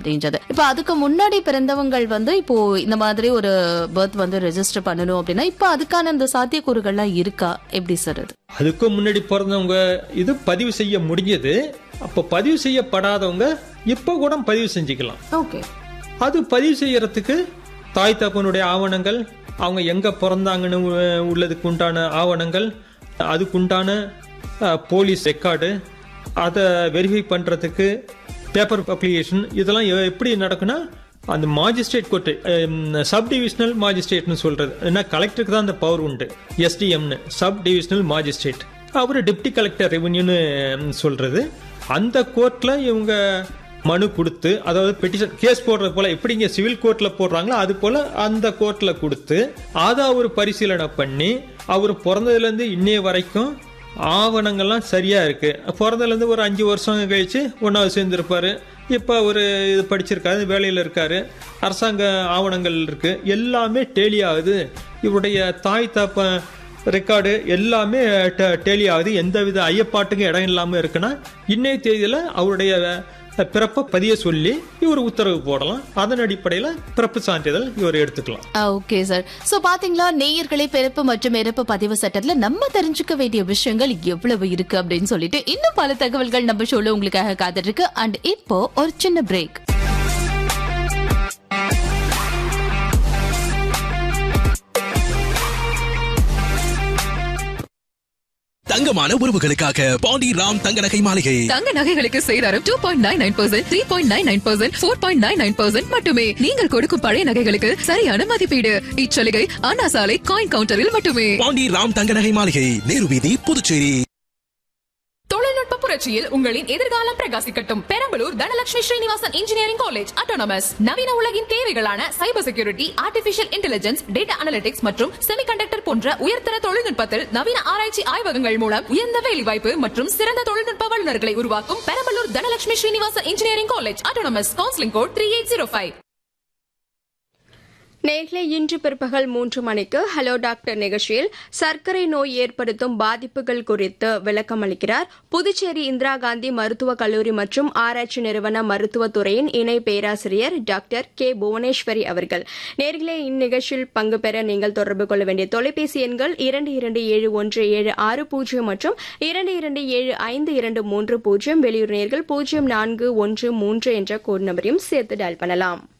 அப்படின்றது இப்போ அதுக்கு முன்னாடி பிறந்தவங்கள் வந்து இப்போ இந்த மாதிரி ஒரு பர்த் வந்து ரெஜிஸ்டர் பண்ணணும் அப்படின்னா இப்போ அதுக்கான இந்த சாத்தியக்கூறுகள்லாம் இருக்கா எப்படி சார் அது அதுக்கும் முன்னாடி பிறந்தவங்க இது பதிவு செய்ய முடிஞ்சது அப்போ பதிவு செய்யப்படாதவங்க இப்போ கூட பதிவு செஞ்சுக்கலாம் ஓகே அது பதிவு செய்யறதுக்கு தாய் தப்பனுடைய ஆவணங்கள் அவங்க எங்க பிறந்தாங்கன்னு உ- உள்ளதுக்கு உண்டான ஆவணங்கள் அதுக்குண்டான அஹ், போலீஸ் ரெக்கார்டு அதை வெரிஃபை பண்றதுக்கு பேப்பர் அப்ளிகேஷன் இதெல்லாம் எ- எப்படி நடக்குன்னா அந்த மாஜிஸ்ட்ரேட் கோர்ட்டு சப் டிவிஷனல் மாஜிஸ்ட்ரேட்னு சொல்றது ஏன்னா கலெக்டருக்கு தான் அந்த பவர் உண்டு எஸ்டிஎம்னு சப் டிவிஷனல் மாஜிஸ்ட்ரேட் அவர் டெப்டி கலெக்டர் ரெவன்யூன்னு சொல்றது அந்த கோர்ட்ல இவங்க மனு கொடுத்து அதாவது பெட்டிஷன் கேஸ் போடுறது போல எப்படி இங்க சிவில் கோர்ட்ல போடுறாங்களோ அது போல அந்த கோர்ட்ல கொடுத்து அதை அவர் பரிசீலனை பண்ணி அவர் பிறந்ததுல இருந்து இன்னைய வரைக்கும் ஆவணங்கள்லாம் சரியா இருக்கு பிறந்ததுல இருந்து ஒரு அஞ்சு வருஷம் கழிச்சு ஒன்னாவது சேர்ந்திருப்பாரு இப்ப ஒரு இது படிச்சிருக்காரு வேலையில இருக்காரு அரசாங்க ஆவணங்கள் இருக்கு எல்லாமே டேலி ஆகுது இவருடைய தாய் தாப்ப ரெக்கார்டு எல்லாமே டேலி ஆகுது எந்தவித ஐயப்பாட்டுக்கும் இடம் இல்லாம இருக்குன்னா இன்னைய தேதியில அவருடைய பிறப்பை பதிய சொல்லி இவர் உத்தரவு போடலாம் அதன் அடிப்படையில பிறப்பு சான்றிதழ் இவர் எடுத்துக்கலாம் ஓகே சார் சோ பாத்தீங்களா நேயர்களே பிறப்பு மற்றும் இறப்பு பதிவு சட்டத்துல நம்ம தெரிஞ்சுக்க வேண்டிய விஷயங்கள் எவ்வளவு இருக்கு அப்படின்னு சொல்லிட்டு இன்னும் பல தகவல்கள் நம்ம ஷோல உங்களுக்காக காத்துட்டு இருக்கு அண்ட் இப்போ ஒரு சின்ன பிரேக் தங்கமான உறவுகளுக்காக பாண்டி ராம் தங்க நகை மாளிகை தங்க நகைகளுக்கு சேதாரம் two point nine nine percent three point nine nine percent four point nine nine percent மட்டுமே நீங்கள் கொடுக்கும் பழைய நகைகளுக்கு சரியான மதிப்பீடு இச்சலுகை அண்ணா சாலை காயின் கவுண்டரில் மட்டுமே பாண்டி ராம் தங்க நகை மாளிகை நேரு வீதி புதுச்சேரி தொழில்நுட்ப புரட்சியில் உங்களின் எதிர்காலம் பிரகாசிக்கட்டும் Perambalur Dhanalakshmi Srinivasan engineering college autonomous நவீன உலகின் தேவைகளான cyber security artificial intelligence data analytics மற்றும் செமிகண்டக்டர் போன்ற உயர்தர தொழில்நுட்பத்தில் நவீன ஆராய்ச்சி ஆய்வகங்கள் மூலம் உயர்ந்த வேலைவாய்ப்பு மற்றும் சிறந்த தொழில்நுட்ப வல்லுநர்களை உருவாக்கும் Perambalur Dhanalakshmi Srinivasan engineering college autonomous counselling code three eight zero five நேர்களே இன்று பிற்பகல் மூன்று மணிக்கு ஹலோ டாக்டர் நிகழ்ச்சியில் சர்க்கரை நோய் ஏற்படுத்தும் பாதிப்புகள் குறித்து விளக்கம் அளிக்கிறார் புதுச்சேரி இந்திரா காந்தி மருத்துவக் கல்லூரி மற்றும் ஆராய்ச்சி நிறுவன மருத்துவத் துறையின் இணை பேராசிரியர் டாக்டர் கே புவனேஸ்வரி அவர்கள் நேர்களே இந்நிகழ்ச்சியில் பங்கு பெற நீங்கள் தொடர்பு கொள்ள வேண்டிய தொலைபேசி எண்கள் இரண்டு இரண்டு ஏழு ஒன்று ஏழு ஆறு பூஜ்ஜியம் மற்றும் இரண்டு இரண்டு ஏழு ஐந்து இரண்டு மூன்று பூஜ்ஜியம் வெளியூர் நேர்கள் பூஜ்ஜியம் நான்கு ஒன்று மூன்று என்ற கோட் நம்பரையும் சேர்த்து டயல் பண்ணலாம்